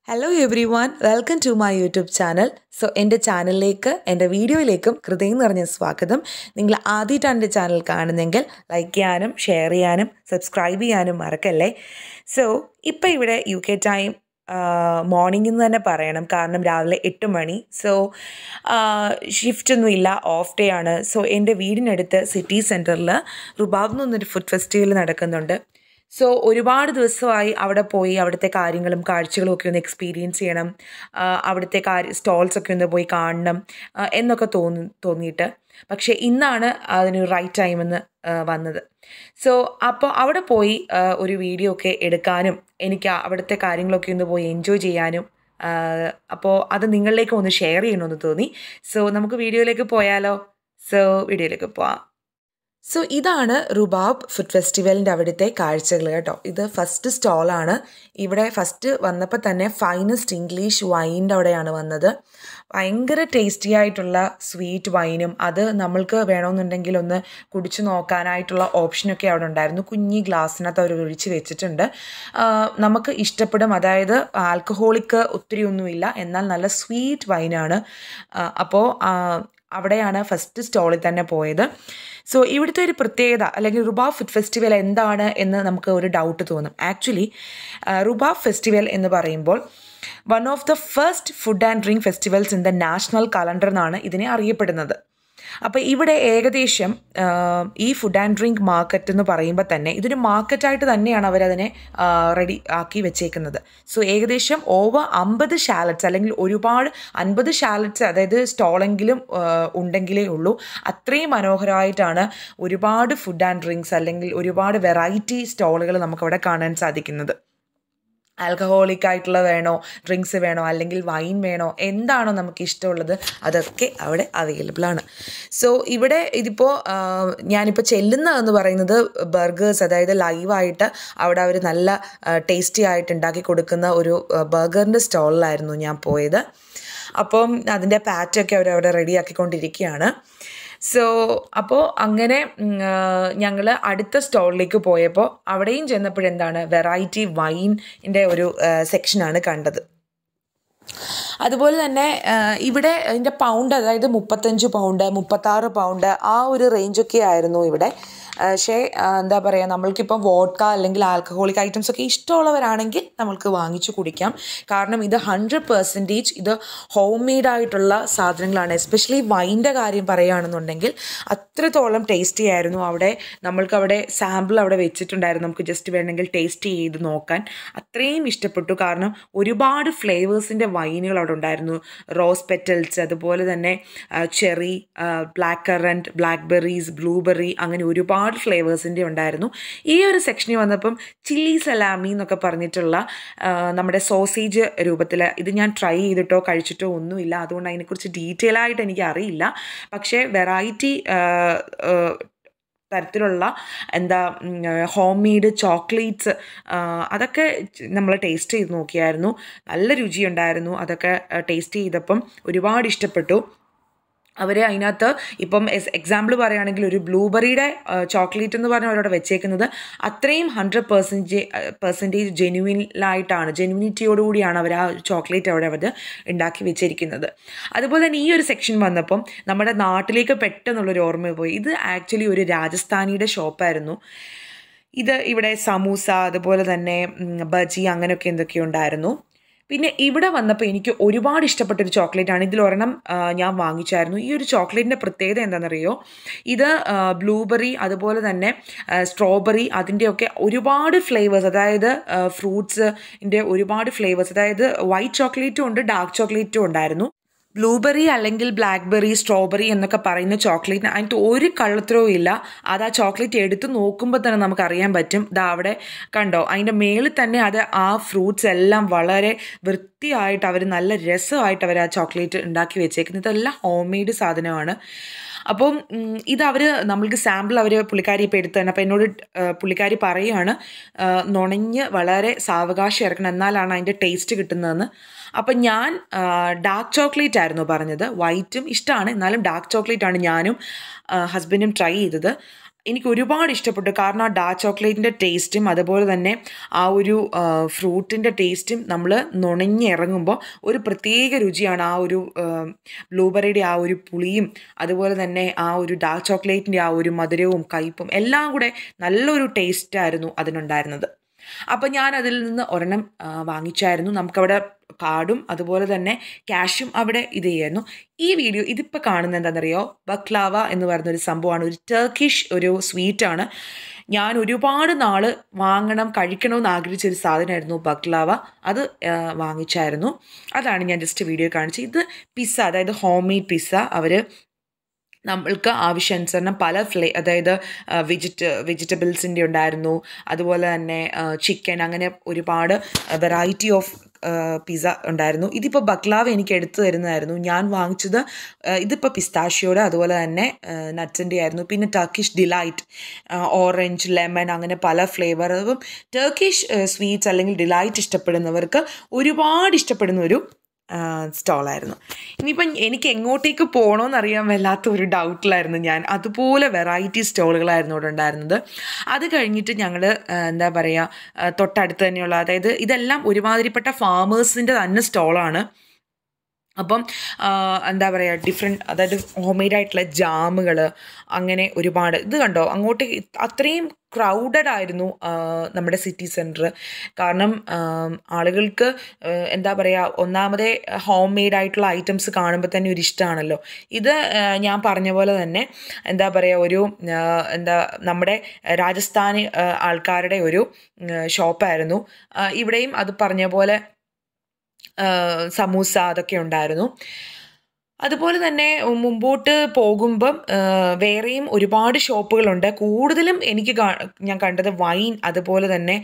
hello everyone welcome to my YouTube channel so എൻ്റെ ചാനലിലേക്ക് എൻ്റെ വീഡിയോയിലേക്കും ഹൃദയം നിറഞ്ഞ സ്വാഗതം നിങ്ങൾ ആദ്യമായിട്ടാണ് എൻ്റെ ചാനൽ കാണുന്നെങ്കിൽ ലൈക്ക് ചെയ്യാനും ഷെയർ ചെയ്യാനും സബ്സ്ക്രൈബ് ചെയ്യാനും മറക്കല്ലേ സോ ഇപ്പോൾ ഇവിടെ യു കെ ടൈം മോർണിംഗ് എന്ന് തന്നെ പറയണം കാരണം രാവിലെ എട്ട് മണി സോ ഷിഫ്റ്റ് ഒന്നും ഇല്ല ഓഫ് ഡേ ആണ് സോ എൻ്റെ വീടിനടുത്ത് സിറ്റി സെൻറ്ററിൽ റുബാബ് എന്ന് പറഞ്ഞൊരു ഫുഡ് ഫെസ്റ്റിവൽ നടക്കുന്നുണ്ട് സോ ഒരുപാട് ദിവസമായി അവിടെ പോയി അവിടുത്തെ കാര്യങ്ങളും കാഴ്ചകളും ഒക്കെ ഒന്ന് എക്സ്പീരിയൻസ് ചെയ്യണം ആ, അവിടുത്തെ കാര്യ സ്റ്റോൾസ് ഒക്കെ ഒന്ന് പോയി കാണണം ആ, എന്നൊക്കെ തോന്നി തോന്നിയിട്ട് പക്ഷേ ഇന്നാണ് അതിന് റൈറ്റ് ടൈം എന്ന് ആ, വന്നത് സോ അപ്പോൾ അവിടെ പോയി ആ, ഒരു വീഡിയോ ഒക്കെ എടുക്കാനും എനിക്ക് ആ അവിടുത്തെ കാര്യങ്ങളൊക്കെ ഒന്ന് പോയി എൻജോയ് ചെയ്യാനും അപ്പോൾ അത് നിങ്ങളിലേക്ക് ഒന്ന് ഷെയർ ചെയ്യണമെന്ന് തോന്നി സോ നമുക്ക് വീഡിയോയിലേക്ക് പോയാലോ സോ വീഡിയോയിലേക്ക് പോവാം സോ ഇതാണ് റുബാബ് ഫുഡ് ഫെസ്റ്റിവലിൻ്റെ അവിടുത്തെ കാഴ്ചകൾ കേട്ടോ ഇത് ഫസ്റ്റ് സ്റ്റോളാണ് ഇവിടെ ഫസ്റ്റ് വന്നപ്പോൾ തന്നെ ഫൈനസ്റ്റ് ഇംഗ്ലീഷ് വൈൻ്റെ അവിടെയാണ് വന്നത് ഭയങ്കര ടേസ്റ്റി ആയിട്ടുള്ള സ്വീറ്റ് വൈനും അത് നമ്മൾക്ക് വേണമെന്നുണ്ടെങ്കിൽ ഒന്ന് കുടിച്ചു നോക്കാനായിട്ടുള്ള ഓപ്ഷനൊക്കെ അവിടെ ഉണ്ടായിരുന്നു കുഞ്ഞി ഗ്ലാസ്സിനകത്ത് അവർ ഒഴിച്ച് വെച്ചിട്ടുണ്ട് ആ, നമുക്ക് ഇഷ്ടപ്പെടും അതായത് ആൽക്കഹോളിക്ക് ഒത്തിരി ഒന്നുമില്ല എന്നാൽ നല്ല സ്വീറ്റ് വൈനാണ് അപ്പോൾ അവിടെയാണ് ഫസ്റ്റ് സ്റ്റോളിൽ തന്നെ പോയത് സോ ഇവിടുത്തെ ഒരു പ്രത്യേകത അല്ലെങ്കിൽ റുബാബ് ഫുഡ് ഫെസ്റ്റിവൽ എന്താണ് എന്ന് നമുക്ക് ഒരു ഡൗട്ട് തോന്നും ആക്ച്വലി റുബാബ് ഫെസ്റ്റിവൽ എന്ന് പറയുമ്പോൾ one of the first food and drink festivals in the national calendar എന്നാണ് ഇതിനെ അറിയപ്പെടുന്നത് അപ്പോൾ ഇവിടെ ഏകദേശം ആ, ഈ ഫുഡ് ആൻഡ് ഡ്രിങ്ക് മാർക്കറ്റ് എന്ന് പറയുമ്പോൾ തന്നെ ഇതൊരു മാർക്കറ്റായിട്ട് തന്നെയാണ് അവരതിനെ റെഡി ആക്കി വെച്ചേക്കുന്നത് സോ ഏകദേശം ഓവർ അമ്പത് ഷാലറ്റ്സ് അല്ലെങ്കിൽ ഒരുപാട് അൻപത് ഷാലറ്റ്സ് അതായത് സ്റ്റോളെങ്കിലും ആ, ഉണ്ടെങ്കിലേ ഉള്ളൂ അത്രയും മനോഹരമായിട്ടാണ് ഒരുപാട് ഫുഡ് ആൻഡ് ഡ്രിങ്ക്സ് അല്ലെങ്കിൽ ഒരുപാട് വെറൈറ്റി സ്റ്റോളുകൾ നമുക്കവിടെ കാണാൻ സാധിക്കുന്നത് ആൽക്കഹോളിക് ആയിട്ടുള്ള വേണോ ഡ്രിങ്ക്സ് വേണോ അല്ലെങ്കിൽ വൈൻ വേണോ എന്താണോ നമുക്ക് ഇഷ്ടമുള്ളത് അതൊക്കെ അവിടെ അവൈലബിൾ ആണ് സോ ഇവിടെ ഇതിപ്പോൾ ഞാനിപ്പോൾ ചെല്ലുന്നതെന്ന് പറയുന്നത് ബർഗേഴ്സ് അതായത് ലൈവായിട്ട് അവിടെ അവർ നല്ല ടേസ്റ്റി ആയിട്ട് ഉണ്ടാക്കി കൊടുക്കുന്ന ഒരു ബർഗറിൻ്റെ സ്റ്റോളിലായിരുന്നു ഞാൻ പോയത് അപ്പം അതിൻ്റെ പാറ്റൊക്കെ അവർ അവിടെ റെഡിയാക്കിക്കൊണ്ടിരിക്കുകയാണ് സോ അപ്പോൾ അങ്ങനെ ഞങ്ങൾ അടുത്ത സ്റ്റോളിലേക്ക് പോയപ്പോൾ അവിടെയും ചെന്നപ്പോഴെന്താണ് വെറൈറ്റി വൈനിൻ്റെ ഒരു സെക്ഷനാണ് കണ്ടത് അതുപോലെ തന്നെ ആ, ഇവിടെ ഇതിൻ്റെ പൗണ്ട് അതായത് മുപ്പത്തഞ്ച് പൗണ്ട് മുപ്പത്താറ് പൗണ്ട് ആ ഒരു റേഞ്ചൊക്കെ ആയിരുന്നു ഇവിടെ ആ, പക്ഷേ ആ, എന്താ പറയുക നമ്മൾക്കിപ്പം വോഡ്ക അല്ലെങ്കിൽ ആൽക്കഹോളിക് ഐറ്റംസ് ഒക്കെ ഇഷ്ടമുള്ളവരാണെങ്കിൽ നമ്മൾക്ക് വാങ്ങിച്ചു കുടിക്കാം കാരണം ഇത് ഹൺഡ്രഡ് പെർസെൻറ്റേജ് ഇത് ഹോം മെയ്ഡ് ആയിട്ടുള്ള സാധനങ്ങളാണ് എസ്പെഷ്യലി വൈൻ്റെ കാര്യം പറയുകയാണെന്നുണ്ടെങ്കിൽ അത്രത്തോളം ടേസ്റ്റി ആയിരുന്നു അവിടെ നമ്മൾക്ക് അവിടെ സാമ്പിൾ അവിടെ വെച്ചിട്ടുണ്ടായിരുന്നു നമുക്ക് ജസ്റ്റ് വേണമെങ്കിൽ ടേസ്റ്റ് ചെയ്ത് നോക്കാൻ അത്രയും ഇഷ്ടപ്പെട്ടു കാരണം ഒരുപാട് ഫ്ലേവേഴ്സിൻ്റെ വൈനുകൾ അവിടെ ഉണ്ടായിരുന്നു റോസ് പെറ്റൽസ് അതുപോലെ തന്നെ cherry black currant blackberries blueberry അങ്ങനെ ഒരുപാട് ഫ്ലേവേഴ്സിൻ്റെ ഉണ്ടായിരുന്നു ഈ ഒരു സെക്ഷനിൽ വന്നപ്പം ചില്ലി സലാമി എന്നൊക്കെ പറഞ്ഞിട്ടുള്ള ആ, നമ്മുടെ സോസേജ് രൂപത്തിൽ ഇത് ഞാൻ ട്രൈ ചെയ്തിട്ടോ കഴിച്ചിട്ടോ ഒന്നുമില്ല അതുകൊണ്ട് അതിനെക്കുറിച്ച് ഡീറ്റെയിൽ ആയിട്ട് എനിക്ക് അറിയില്ല പക്ഷേ വെറൈറ്റി തരത്തിലുള്ള എന്താ ഹോം മെയ്ഡ് ചോക്ലേറ്റ്സ് അതൊക്കെ നമ്മൾ ടേസ്റ്റ് ചെയ്ത് നോക്കിയായിരുന്നു നല്ല രുചിയുണ്ടായിരുന്നു അതൊക്കെ ടേസ്റ്റ് ചെയ്തപ്പം ഒരുപാട് ഇഷ്ടപ്പെട്ടു അവർ അതിനകത്ത് ഇപ്പം എസ് എക്സാമ്പിൾ പറയുകയാണെങ്കിൽ ഒരു ബ്ലൂബെറിയുടെ ചോക്ലേറ്റ് എന്ന് പറഞ്ഞാൽ അവരവിടെ വെച്ചേക്കുന്നത് അത്രയും ഹൺഡ്രഡ് പെർസെൻറ്റേജ് പെർസെൻറ്റേജ് ജെനുവിനിലായിട്ടാണ് ജെനുവിനിറ്റിയോടുകൂടിയാണ് അവർ ആ ചോക്ലേറ്റ് അവിടെ അവർ ഉണ്ടാക്കി വെച്ചിരിക്കുന്നത് അതുപോലെ തന്നെ ഈ ഒരു സെക്ഷൻ വന്നപ്പം നമ്മുടെ നാട്ടിലേക്ക് പെട്ടെന്നുള്ളൊരു ഓർമ്മ പോയി ഇത് ആക്ച്വലി ഒരു രാജസ്ഥാനിയുടെ ഷോപ്പായിരുന്നു ഇത് ഇവിടെ സമൂസ അതുപോലെ തന്നെ ഉം, ബജി അങ്ങനെയൊക്കെ എന്തൊക്കെയോ ഉണ്ടായിരുന്നു പിന്നെ ഇവിടെ വന്നപ്പോൾ എനിക്ക് ഒരുപാട് ഇഷ്ടപ്പെട്ടൊരു ചോക്ലേറ്റ് ആണ് ഇതിൽ ഒരെണ്ണം ആ, ഞാൻ വാങ്ങിച്ചായിരുന്നു ഈ ഒരു ചോക്ലേറ്റിൻ്റെ പ്രത്യേകത എന്താണെന്നറിയോ ഇത് ബ്ലൂബെറി അതുപോലെ തന്നെ സ്ട്രോബെറി അതിൻ്റെയൊക്കെ ഒരുപാട് ഫ്ലേവേഴ്സ് അതായത് ഫ്രൂട്ട്സിൻ്റെ ഒരുപാട് ഫ്ലേവേഴ്സ് അതായത് വൈറ്റ് ചോക്ലേറ്റും ഉണ്ട് ഡാർക്ക് ചോക്ലേറ്റും ഉണ്ടായിരുന്നു ബ്ലൂബെറി അല്ലെങ്കിൽ ബ്ലാക്ക്ബെറി സ്ട്രോബെറി എന്നൊക്കെ പറയുന്ന ചോക്ലേറ്റിന് അതിനകത്ത് ഒരു കള്ളത്തരവും ഇല്ല അത് ആ ചോക്ലേറ്റ് എടുത്ത് നോക്കുമ്പോൾ തന്നെ നമുക്ക് അറിയാൻ പറ്റും ദാ അവിടെ കണ്ടോ അതിൻ്റെ മേളിൽ തന്നെ അത് ആ ഫ്രൂട്ട്സ് എല്ലാം വളരെ വൃത്തിയായിട്ട് അവർ നല്ല രസമായിട്ട് അവർ ആ ചോക്ലേറ്റ് ഉണ്ടാക്കി വെച്ചേക്കുന്നത് ഇതെല്ലാം ഹോം മെയ്ഡ് സാധനമാണ് അപ്പം ഉം, ഇത് അവർ നമ്മൾക്ക് സാമ്പിൾ അവർ പുള്ളിക്കാരി ഇപ്പോൾ എടുത്തു തന്നെ അപ്പോൾ എന്നോട് ആ, പുള്ളിക്കാരി പറയുകയാണ് ആ, നുണഞ്ഞ് വളരെ സാവകാശം ഇറക്കണം എന്നാലാണ് അതിൻ്റെ ടേസ്റ്റ് കിട്ടുന്നതെന്ന് അപ്പം ഞാൻ ഡാർക്ക് ചോക്ലേറ്റ് ആയിരുന്നു പറഞ്ഞത് വൈറ്റും ഇഷ്ടമാണ് എന്നാലും ഡാർക്ക് ചോക്ലേറ്റ് ആണ് ഞാനും ഹസ്ബൻഡും ട്രൈ ചെയ്തത് എനിക്ക് ഒരുപാട് ഇഷ്ടപ്പെട്ടു കാരണം ആ ഡാർക്ക് ചോക്ലേറ്റിൻ്റെ ടേസ്റ്റും അതുപോലെ തന്നെ ആ ഒരു ഫ്രൂട്ടിൻ്റെ ടേസ്റ്റും നമ്മൾ നുണഞ്ഞിറങ്ങുമ്പോൾ ഒരു പ്രത്യേക രുചിയാണ് ആ ഒരു ബ്ലൂബെറിയുടെ ആ ഒരു പുളിയും അതുപോലെ തന്നെ ആ ഒരു ഡാർക്ക് ചോക്ലേറ്റിൻ്റെ ആ ഒരു മധുരവും കയ്പും എല്ലാം കൂടെ നല്ലൊരു ടേസ്റ്റായിരുന്നു അതിനുണ്ടായിരുന്നത് അപ്പോൾ ഞാൻ അതിൽ നിന്ന് ഒരെണ്ണം ആ, വാങ്ങിച്ചായിരുന്നു നമുക്കവിടെ കാർഡും അതുപോലെ തന്നെ ക്യാഷും അവിടെ ഇത് ചെയ്യായിരുന്നു ഈ വീഡിയോ ഇതിപ്പോൾ കാണുന്നത് എന്താണെന്നറിയോ ബക്ലാവ എന്ന് പറയുന്ന ഒരു സംഭവമാണ് ഒരു ടർക്കിഷ് ഒരു സ്വീറ്റാണ് ഞാൻ ഒരുപാട് നാൾ വാങ്ങണം കഴിക്കണമെന്ന് ആഗ്രഹിച്ച ഒരു സാധനമായിരുന്നു ബക്ലാവ അത് ആ, വാങ്ങിച്ചായിരുന്നു അതാണ് ഞാൻ ജസ്റ്റ് വീഡിയോ കാണിച്ചത് ഇത് പിസ്സ അതായത് ഹോം മെയ്ഡ് പിസ്സ അവർ നമ്മൾക്ക് ആവശ്യാനുസരണം പല ഫ്ലേ അതായത് വെജിറ്റ് വെജിറ്റബിൾസിൻ്റെ ഉണ്ടായിരുന്നു അതുപോലെ തന്നെ ചിക്കൻ അങ്ങനെ ഒരുപാട് വെറൈറ്റി ഓഫ് പിസ്സ ഉണ്ടായിരുന്നു ഇതിപ്പോൾ ബക്ലാവ എനിക്ക് എടുത്തു തരുന്നതായിരുന്നു ഞാൻ വാങ്ങിച്ചത് ആ, ഇതിപ്പോൾ പിസ്താഷ്യോടെ അതുപോലെ തന്നെ നട്ട്സിൻ്റെ ആയിരുന്നു പിന്നെ ടർക്കിഷ് ഡിലൈറ്റ് ഓറഞ്ച് ലെമൺ അങ്ങനെ പല ഫ്ലേവറും ടർക്കിഷ് സ്വീറ്റ്സ് അല്ലെങ്കിൽ ഡിലൈറ്റ് ഇഷ്ടപ്പെടുന്നവർക്ക് ഒരുപാട് ഇഷ്ടപ്പെടുന്ന ഒരു സ്റ്റോളായിരുന്നു ഇനിയിപ്പം എനിക്ക് എങ്ങോട്ടേക്ക് പോകണമെന്ന് അറിയാൻ വല്ലാത്ത ഒരു ഡൗട്ടിലായിരുന്നു ഞാൻ അതുപോലെ വെറൈറ്റി സ്റ്റോളുകളായിരുന്നു ഇവിടെ ഉണ്ടായിരുന്നത് അത് കഴിഞ്ഞിട്ട് ഞങ്ങൾ എന്താ പറയുക തൊട്ടടുത്ത് തന്നെയുള്ള അതായത് ഇതെല്ലാം ഒരുമാതിരിപ്പെട്ട ഫാമേഴ്സിൻ്റെ തന്നെ സ്റ്റോളാണ് അപ്പം ആ, എന്താ പറയുക ഡിഫറെൻറ്റ് അതായത് ഹോം മെയ്ഡ് ആയിട്ടുള്ള ജാമുകൾ അങ്ങനെ ഒരുപാട് ഇത് കണ്ടോ അങ്ങോട്ട് അത്രയും ക്രൗഡഡ് ആയിരുന്നു ആ, നമ്മുടെ സിറ്റി സെൻറ്റർ കാരണം ആ, ആളുകൾക്ക് ആ, എന്താ പറയുക ഒന്നാമതേ ഹോം മെയ്ഡ് ആയിട്ടുള്ള ഐറ്റംസ് കാണുമ്പോൾ തന്നെ ഒരു ഇഷ്ടമാണല്ലോ ഇത് ആ, ഞാൻ പറഞ്ഞ പോലെ തന്നെ എന്താ പറയുക ഒരു ആ, എന്താ നമ്മുടെ രാജസ്ഥാനി ആ, ആൾക്കാരുടെ ഒരു ഷോപ്പായിരുന്നു ഇവിടെയും അത് പറഞ്ഞ പോലെ ആ, സമൂസ അതൊക്കെ ഉണ്ടായിരുന്നു അതുപോലെ തന്നെ മുമ്പോട്ട് പോകുമ്പം ആ, വേറെയും ഒരുപാട് ഷോപ്പുകളുണ്ട് കൂടുതലും എനിക്ക് കാ- ഞാൻ കണ്ടത് വൈൻ അതുപോലെ തന്നെ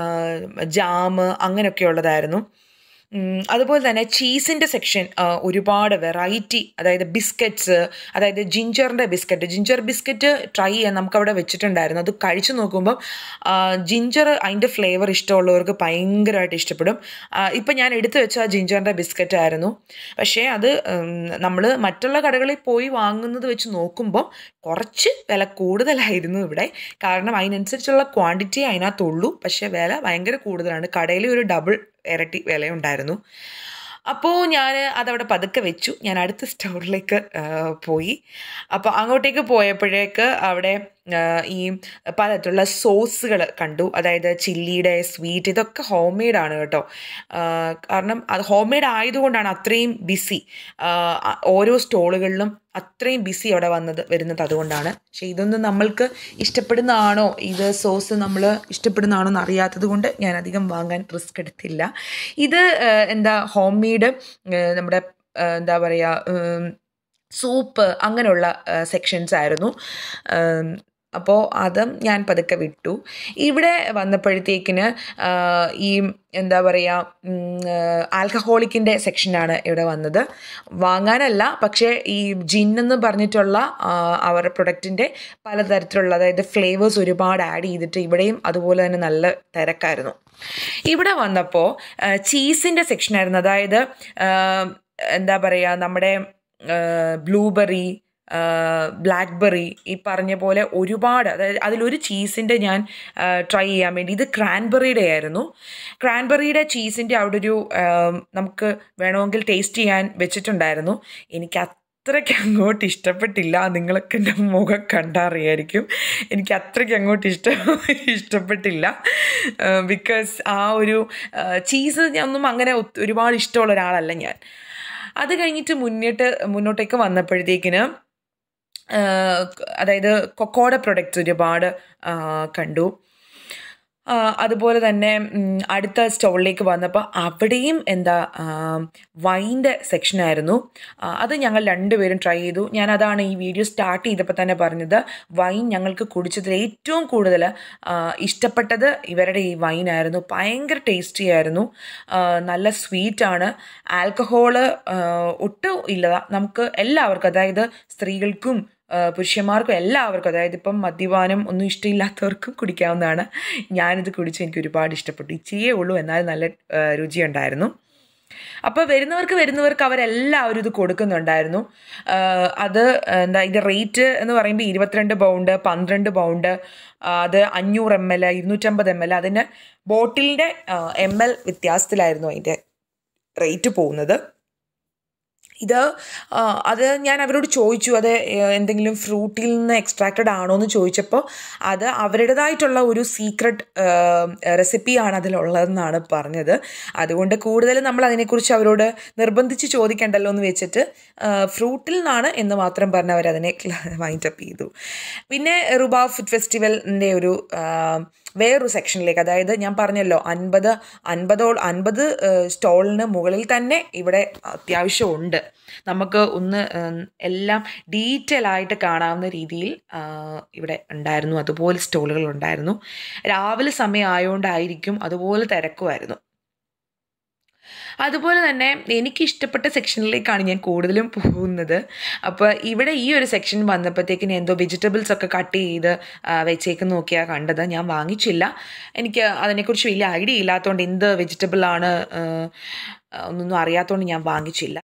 ജാം അങ്ങനെയൊക്കെ ഉള്ളതായിരുന്നു ഉം, അതുപോലെ തന്നെ ചീസിൻ്റെ സെക്ഷൻ ഒരുപാട് വെറൈറ്റി അതായത് ബിസ്ക്കറ്റ്സ് അതായത് ജിഞ്ചറിൻ്റെ ബിസ്ക്കറ്റ് ജിഞ്ചർ ബിസ്ക്കറ്റ് ട്രൈ ചെയ്യാൻ നമുക്കവിടെ വെച്ചിട്ടുണ്ടായിരുന്നു അത് കഴിച്ചു നോക്കുമ്പം ജിഞ്ചർ അതിൻ്റെ ഫ്ലേവർ ഇഷ്ടമുള്ളവർക്ക് ഭയങ്കരമായിട്ട് ഇഷ്ടപ്പെടും ഇപ്പം ഞാൻ എടുത്തു വെച്ച ജിഞ്ചറിൻ്റെ ബിസ്ക്കറ്റ് ആയിരുന്നു പക്ഷേ അത് നമ്മൾ മറ്റുള്ള കടകളിൽ പോയി വാങ്ങുന്നത് വെച്ച് നോക്കുമ്പോൾ കുറച്ച് വില കൂടുതലായിരുന്നു ഇവിടെ കാരണം അതിനനുസരിച്ചുള്ള ക്വാണ്ടിറ്റി അതിനകത്തുള്ളൂ പക്ഷേ വില ഭയങ്കര കൂടുതലാണ് കടയിൽ ഒരു ഡബിൾ ഇരട്ടി വിലയുണ്ടായിരുന്നു അപ്പോൾ ഞാൻ അതവിടെ പതുക്കെ വെച്ചു ഞാൻ അടുത്ത സ്റ്റോറിലേക്ക് പോയി അപ്പോൾ അങ്ങോട്ടേക്ക് പോയപ്പോഴേക്ക് അവിടെ ആ, ഈ പലതരത്തിലുള്ള സോസുകൾ കണ്ടു അതായത് ചില്ലിയുടെ സ്വീറ്റ് ഇതൊക്കെ ഹോം മെയ്ഡ് ആണ് കേട്ടോ ആ, കാരണം അത് ഹോം മെയ്ഡ് ആയതുകൊണ്ടാണ് അത്രയും ബിസി ഓരോ സ്റ്റോളുകളിലും അത്രയും ബിസി അവിടെ വന്നത് വരുന്നത് അതുകൊണ്ടാണ് പക്ഷേ ഇതൊന്നും നമ്മൾക്ക് ഇഷ്ടപ്പെടുന്നതാണോ ഇത് സോസ് നമ്മൾ ഇഷ്ടപ്പെടുന്നതാണോ എന്ന് അറിയാത്തത് കൊണ്ട് ഞാൻ അധികം വാങ്ങാൻ റിസ്ക് എടുത്തില്ല ഇത് ആ, എന്താ ഹോം മെയ്ഡ് നമ്മുടെ ആ, എന്താ പറയുക സൂപ്പ് അങ്ങനെയുള്ള സെക്ഷൻസ് ആയിരുന്നു ഉം, അപ്പോൾ അതും ഞാൻ പതുക്കെ വിട്ടു ഇവിടെ വന്നപ്പോഴത്തേക്കിന് ആ, ഈ എന്താ പറയുക ആൽക്കഹോളിക്കിൻ്റെ സെക്ഷനാണ് ഇവിടെ വന്നത് വാങ്ങാനല്ല പക്ഷേ ഈ ജിൻ എന്ന് പറഞ്ഞിട്ടുള്ള ആ, അവരുടെ പ്രൊഡക്റ്റിൻ്റെ പലതരത്തിലുള്ള അതായത് ഫ്ലേവേഴ്സ് ഒരുപാട് ആഡ് ചെയ്തിട്ട് ഇവിടെയും അതുപോലെ തന്നെ നല്ല തിരക്കായിരുന്നു ഇവിടെ വന്നപ്പോൾ ചീസിൻ്റെ സെക്ഷനായിരുന്നു അതായത് ആ, എന്താ പറയുക നമ്മുടെ ബ്ലൂബെറി ബ്ലാക്ക്ബെറി ഈ പറഞ്ഞ പോലെ ഒരുപാട് അതായത് അതിലൊരു ചീസിൻ്റെ ഞാൻ ട്രൈ ചെയ്യാൻ വേണ്ടി ഇത് ക്രാൻബെറിയുടെ ആയിരുന്നു ക്രാൻബെറിയുടെ ചീസിൻ്റെ അവിടെ ഒരു ആ, നമുക്ക് വേണമെങ്കിൽ ടേസ്റ്റ് ചെയ്യാൻ വെച്ചിട്ടുണ്ടായിരുന്നു എനിക്ക് അത്രയ്ക്ക് അങ്ങോട്ട് ഇഷ്ടപ്പെട്ടില്ല നിങ്ങളൊക്കെ എൻ്റെ മുഖം കണ്ടറിയായിരിക്കും എനിക്ക് അത്രയ്ക്ക് അങ്ങോട്ട് ഇഷ്ടം ഇഷ്ടപ്പെട്ടില്ല ബിക്കോസ് ആ ഒരു ചീസ് ഒന്നും അങ്ങനെ ഒത്ത് ഒരുപാട് ഇഷ്ടമുള്ള ഒരാളല്ല ഞാൻ അത് കഴിഞ്ഞിട്ട് മുന്നിട്ട് മുന്നോട്ടേക്ക് വന്നപ്പോഴത്തേക്കിന് ആഹ് അതായത് കൊക്കോയുടെ പ്രൊഡക്റ്റ്സ് ഒരുപാട് ആഹ് കണ്ടു ആഹ് അതുപോലെ തന്നെ ഉം, അടുത്ത സ്റ്റോളിലേക്ക് വന്നപ്പോൾ അവിടെയും എന്താ വൈൻ്റെ സെക്ഷനായിരുന്നു ആഹ് അത് ഞങ്ങൾ രണ്ടുപേരും ട്രൈ ചെയ്തു ഞാൻ അതാണ് ഈ വീഡിയോ സ്റ്റാർട്ട് ചെയ്തപ്പോൾ തന്നെ പറഞ്ഞത് വൈൻ ഞങ്ങൾക്ക് കുടിച്ചതിൽ ഏറ്റവും കൂടുതൽ ആഹ് ഇഷ്ടപ്പെട്ടത് ഇവരുടെ ഈ വൈനായിരുന്നു ഭയങ്കര ടേസ്റ്റി ആയിരുന്നു ആഹ് നല്ല സ്വീറ്റാണ് ആൽക്കഹോള് ഒട്ടും ഇല്ല നമുക്ക് എല്ലാവർക്കും അതായത് സ്ത്രീകൾക്കും ആ, പുരുഷന്മാർക്കും എല്ലാവർക്കും അതായത് ഇപ്പം മദ്യപാനം ഒന്നും ഇഷ്ടമില്ലാത്തവർക്കും കുടിക്കാവുന്നതാണ് ഞാനിത് കുടിച്ച് എനിക്ക് ഒരുപാട് ഇഷ്ടപ്പെട്ടു ഇച്ചിരിയേ ഉള്ളൂ എന്നാൽ നല്ല ആ, രുചിയുണ്ടായിരുന്നു അപ്പോൾ വരുന്നവർക്ക് വരുന്നവർക്ക് അവരെല്ലാവരും ഇത് കൊടുക്കുന്നുണ്ടായിരുന്നു ആഹ് അത് എന്താ ഇത് റേറ്റ് എന്ന് പറയുമ്പോൾ ഇരുപത്തിരണ്ട് പൗണ്ട് പന്ത്രണ്ട് പൗണ്ട് അത് അഞ്ഞൂറ് എം എൽ ഇരുന്നൂറ്റമ്പത് എം എൽ അതിന് ബോട്ടിലിൻ്റെ എം എൽ വ്യത്യാസത്തിലായിരുന്നു അതിൻ്റെ റേറ്റ് പോകുന്നത് ഇത് ആ, അത് ഞാൻ അവരോട് ചോദിച്ചു അത് ഏഹ്, എന്തെങ്കിലും ഫ്രൂട്ടിൽ നിന്ന് എക്സ്ട്രാക്റ്റഡ് ആണോ എന്ന് ചോദിച്ചപ്പോൾ അത് അവരുടേതായിട്ടുള്ള ഒരു സീക്രട്ട് റെസിപ്പിയാണ് അതിലുള്ളതെന്നാണ് പറഞ്ഞത് അതുകൊണ്ട് കൂടുതൽ നമ്മൾ അതിനെക്കുറിച്ച് അവരോട് നിർബന്ധിച്ച് ചോദിക്കണ്ടല്ലോ എന്ന് വെച്ചിട്ട് ഫ്രൂട്ടിൽ നിന്നാണ് എന്ന് മാത്രം പറഞ്ഞ് അവരതിനെ വൈൻഡപ്പ് ചെയ്തു പിന്നെ റുബാ ഫുഡ് ഫെസ്റ്റിവലിൻ്റെ ഒരു ആ, വേറൊരു സെക്ഷനിലേക്ക് അതായത് ഞാൻ പറഞ്ഞല്ലോ അൻപത് അൻപതോ അൻപത് സ്റ്റോളിന് മുകളിൽ തന്നെ ഇവിടെ അത്യാവശ്യം ഉണ്ട് നമുക്ക് ഒന്ന് ഉം, എല്ലാം ഡീറ്റെയിൽ ആയിട്ട് കാണാവുന്ന രീതിയിൽ ആ, ഇവിടെ ഉണ്ടായിരുന്നു അതുപോലെ സ്റ്റോളുകൾ ഉണ്ടായിരുന്നു രാവിലെ സമയം ആയതുകൊണ്ടായിരിക്കും അതുപോലെ തിരക്കുമായിരുന്നു അതുപോലെ തന്നെ എനിക്ക് ഇഷ്ടപ്പെട്ട സെക്ഷനിലേക്കാണ് ഞാൻ കൂടുതലും പോകുന്നത് അപ്പോൾ ഇവിടെ ഈ ഒരു സെക്ഷൻ വന്നപ്പോഴത്തേക്കിന് എന്തോ വെജിറ്റബിൾസ് ഒക്കെ കട്ട് ചെയ്ത് ആ, വെച്ചേക്കുന്ന നോക്കിയാണ് കണ്ടത് ഞാൻ വാങ്ങിച്ചില്ല എനിക്ക് അതിനെക്കുറിച്ച് വലിയ ഐഡിയ ഇല്ലാത്തതുകൊണ്ട് എന്ത് വെജിറ്റബിൾ ആണ് ആ, ഒന്നൊന്നും അറിയാത്തതുകൊണ്ട് ഞാൻ വാങ്ങിച്ചില്ല